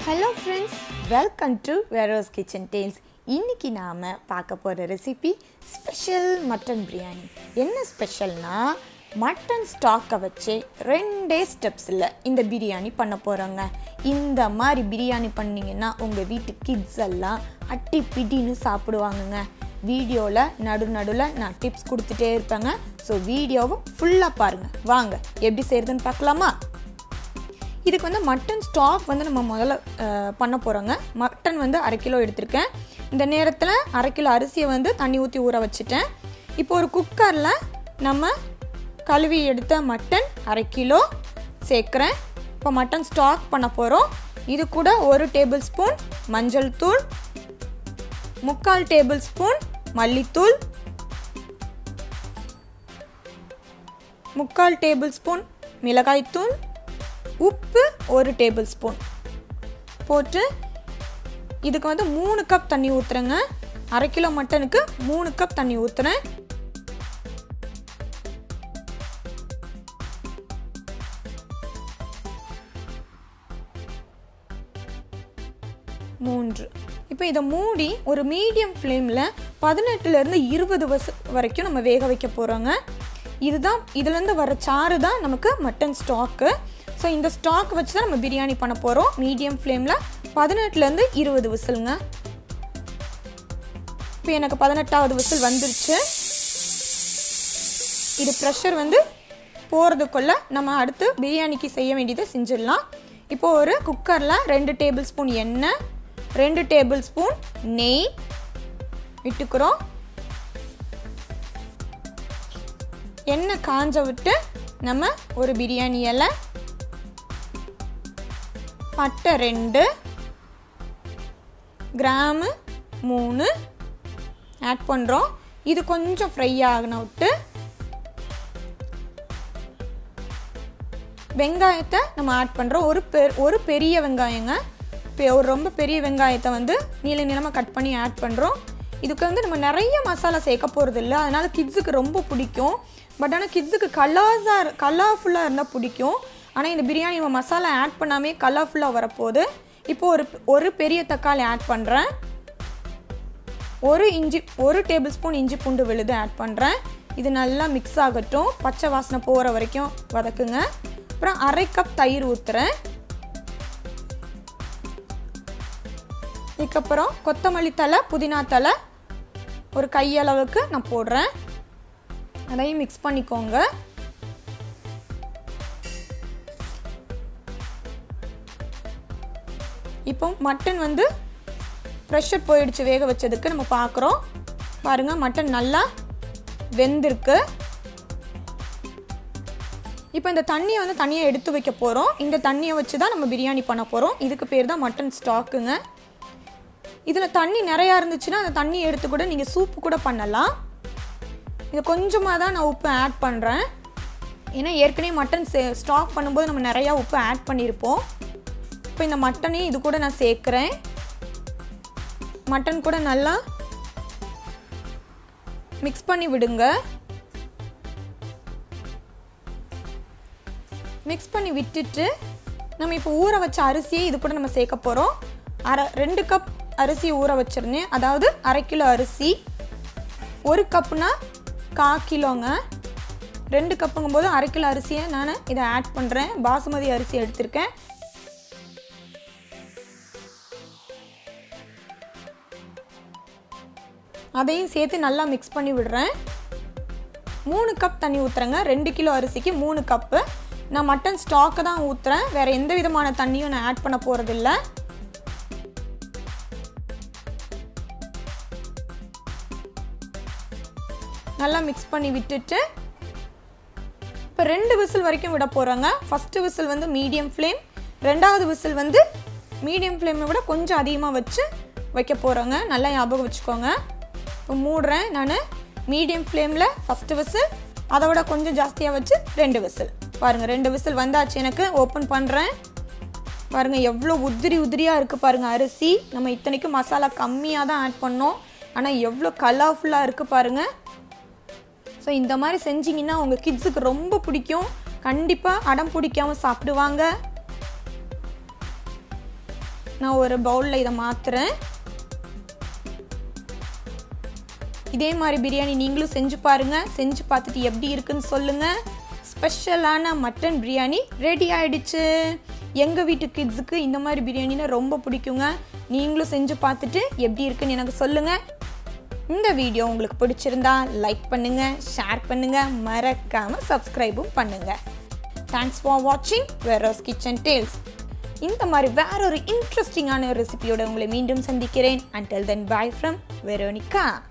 hello friends welcome to Vero's kitchen tales இன்னைக்கு நாம் பார்க்க போகிற ரெசிபி ஸ்பெஷல் மட்டன் பிரியாணி என்ன ஸ்பெஷல்னா மட்டன் ஸ்டாக்கை வச்சு ரெண்டே ஸ்டெப்ஸில் இந்த பிரியாணி பண்ண போகிறோங்க இந்த மாதிரி பிரியாணி பண்ணிங்கன்னா உங்கள் வீட்டு கிட்ஸ் எல்லாம் அட்டி பிடின்னு சாப்பிடுவாங்கங்க வீடியோவில் நடு நடுவில் நான் டிப்ஸ் கொடுத்துட்டே இருப்பேங்க ஸோ வீடியோவை ஃபுல்லாக பாருங்கள் வாங்க எப்படி செய்கிறதுன்னு பார்க்கலாமா இதுக்கு வந்து மட்டன் ஸ்டாக் வந்து நம்ம முதல்ல அஹ், பண்ண போகிறோங்க மட்டன் வந்து அரை கிலோ எடுத்திருக்கேன் இந்த நேரத்தில் அரை கிலோ அரிசியை வந்து தண்ணி ஊற்றி ஊற வச்சுட்டேன் இப்போ ஒரு குக்கரில் நம்ம கழுவி எடுத்த மட்டன் அரை கிலோ சேர்க்குறேன் இப்போ மட்டன் ஸ்டாக் பண்ண போகிறோம் இது கூட ஒரு டேபிள் ஸ்பூன் மஞ்சள் தூள் முக்கால் டேபிள் ஸ்பூன் மல்லித்தூள் முக்கால் டேபிள் ஸ்பூன் மிளகாய்த்தூள் உப்பு ஒரு டேபிள் ஸ்பூன் போட்டு இதுக்கு வந்து மூணு கப் தண்ணி ஊற்றுறேங்க அரை கிலோ மட்டனுக்கு மூணு கப் தண்ணி ஊற்றுறேன் மூன்று இப்போ இதை மூடி ஒரு மீடியம் ஃப்ளேமில் பதினெட்டுலேருந்து இருபது வச வரைக்கும் நம்ம வேக வைக்க போகிறோங்க இதுதான் இதுலேருந்து வர சாறு தான் நமக்கு மட்டன் ஸ்டாக்கு ஸோ இந்த ஸ்டாக் வச்சு தான் நம்ம பிரியாணி பண்ண போகிறோம் மீடியம் ஃப்ளேமில் பதினெட்டுலேருந்து இருபது விசிலுங்க இப்போ எனக்கு பதினெட்டாவது விசில் வந்துருச்சு இது ப்ரெஷர் வந்து போகிறதுக்குள்ள நம்ம அடுத்து பிரியாணிக்கு செய்ய வேண்டியதை செஞ்சிடலாம் இப்போ ஒரு குக்கரில் ரெண்டு டேபிள் ஸ்பூன் எண்ணெய் ரெண்டு டேபிள் ஸ்பூன் நெய் விட்டுக்கிறோம் எண்ணெய் காஞ்ச விட்டு நம்ம ஒரு பிரியாணி இலை பட்டை ரெண்டு கிராமு மூணு ஆட் பண்ணுறோம் இது கொஞ்சம் ஃப்ரை ஆகின விட்டு வெங்காயத்தை நம்ம ஆட் பண்ணுறோம் ஒரு பெ ஒரு பெரிய வெங்காயங்க பெ- ஒரு ரொம்ப பெரிய வெங்காயத்தை வந்து நீள நீளமாக கட் பண்ணி ஆட் பண்ணுறோம் இதுக்கு வந்து நம்ம நிறைய மசாலா சேர்க்க போகிறது இல்லை அதனால் கிட்ஸுக்கு ரொம்ப பிடிக்கும் பட் ஆனால் கிட்ஸுக்கு கலர்ஸாக கலர்ஃபுல்லாக இருந்தால் பிடிக்கும் ஆனால் இந்த பிரியாணி நம்ம மசாலா ஆட் பண்ணாமே கலர்ஃபுல்லாக வரப்போகுது இப்போ ஒரு ஒரு பெரிய தக்காளி ஆட் பண்ணுறேன் ஒரு இஞ்சி ஒரு டேபிள் ஸ்பூன் இஞ்சி பூண்டு விழுது ஆட் பண்ணுறேன் இது நல்லா மிக்ஸ் ஆகட்டும் பச்சை வாசனை போகிற வரைக்கும் வதக்குங்க அப்புறம் அரை கப் தயிர் ஊற்றுறேன் இதுக்கப்புறம் கொத்தமல்லி தலை புதினா தலை ஒரு கையளவுக்கு நான் போடுறேன் அதையும் மிக்ஸ் பண்ணிக்கோங்க இப்போ மட்டன் வந்து ப்ரெஷர் போயிடுச்சு வேக வச்சதுக்கு நம்ம பார்க்குறோம் பாருங்கள் மட்டன் நல்லா வெந்திருக்கு இப்போ இந்த தண்ணியை வந்து தனியாக எடுத்து வைக்க போகிறோம் இந்த தண்ணியை வச்சு தான் நம்ம பிரியாணி பண்ண போகிறோம் இதுக்கு பேர் தான் மட்டன் ஸ்டாக்குங்க இதில் தண்ணி நிறையா இருந்துச்சுன்னா அந்த தண்ணியை எடுத்து கூட நீங்கள் சூப்பு கூட பண்ணலாம் இது கொஞ்சமாக தான் நான் உப்பு ஆட் பண்ணுறேன் ஏன்னா ஏற்கனவே மட்டன் சே ஸ்டாக் பண்ணும்போது நம்ம நிறையா உப்பு ஆட் பண்ணியிருப்போம் இப்போ இந்த மட்டனையும் இது கூட நான் சேர்க்குறேன் மட்டன் கூட நல்லா மிக்ஸ் பண்ணி விடுங்க மிக்ஸ் பண்ணி விட்டுட்டு நம்ம இப்போ ஊற வச்ச அரிசியை இது கூட நம்ம சேர்க்க போகிறோம் அரை ரெண்டு கப் அரிசி ஊற வச்சிருந்தேன் அதாவது அரை கிலோ அரிசி ஒரு கப்புனா கா கிலோங்க ரெண்டு கப்புங்கும் போது அரை கிலோ அரிசியை நான் இதை ஆட் பண்ணுறேன் பாசுமதி அரிசி எடுத்திருக்கேன் அதையும் சேர்த்து நல்லா மிக்ஸ் பண்ணி விடுறேன் மூணு கப் தண்ணி ஊற்றுறேங்க ரெண்டு கிலோ அரிசிக்கு மூணு கப்பு நான் மட்டன் ஸ்டாக்கு தான் ஊற்றுறேன் வேறு எந்த விதமான தண்ணியும் நான் ஆட் பண்ண போகிறதில்ல நல்லா மிக்ஸ் பண்ணி விட்டுட்டு இப்போ ரெண்டு விசில் வரைக்கும் விட போகிறோங்க ஃபஸ்ட்டு விசில் வந்து மீடியம் ஃப்ளேம் ரெண்டாவது விசில் வந்து மீடியம் ஃப்ளேமை விட கொஞ்சம் அதிகமாக வச்சு வைக்க போகிறோங்க நல்லா ஞாபகம் வச்சுக்கோங்க இப்போ மூடுறேன் நான் மீடியம் ஃப்ளேமில் ஃபஸ்ட்டு விசில் அதை விட கொஞ்சம் ஜாஸ்தியாக வச்சு ரெண்டு விசில் பாருங்கள் ரெண்டு விசில் வந்தாச்சு எனக்கு ஓப்பன் பண்ணுறேன் பாருங்கள் எவ்வளோ உதிரி உதிரியாக இருக்குது பாருங்கள் அரிசி நம்ம இத்தனைக்கும் மசாலா கம்மியாக தான் ஆட் பண்ணோம் ஆனால் எவ்வளோ கலர்ஃபுல்லாக இருக்குது பாருங்கள் ஸோ இந்த மாதிரி செஞ்சீங்கன்னா உங்கள் கிட்ஸுக்கு ரொம்ப பிடிக்கும் கண்டிப்பாக அடம் பிடிக்காம சாப்பிடுவாங்க நான் ஒரு பவுலில் இதை மாற்றுறேன் இதே மாதிரி பிரியாணி நீங்களும் செஞ்சு பாருங்கள் செஞ்சு பார்த்துட்டு எப்படி இருக்குன்னு சொல்லுங்கள் ஸ்பெஷலான மட்டன் பிரியாணி ரெடி ஆயிடுச்சு எங்கள் வீட்டு கிட்ஸுக்கு இந்த மாதிரி பிரியாணினா ரொம்ப பிடிக்குங்க நீங்களும் செஞ்சு பார்த்துட்டு எப்படி இருக்குன்னு எனக்கு சொல்லுங்கள் இந்த வீடியோ உங்களுக்கு பிடிச்சிருந்தா லைக் பண்ணுங்கள் ஷேர் பண்ணுங்கள் மறக்காமல் சப்ஸ்கிரைபும் பண்ணுங்கள் தேங்க்ஸ் ஃபார் வாட்சிங் வெரோஸ் கிச்சன் டேல்ஸ் இந்த மாதிரி வேற ஒரு இன்ட்ரெஸ்டிங்கான ரெசிபியோட உங்களை மீண்டும் சந்திக்கிறேன் until then bye from Veronica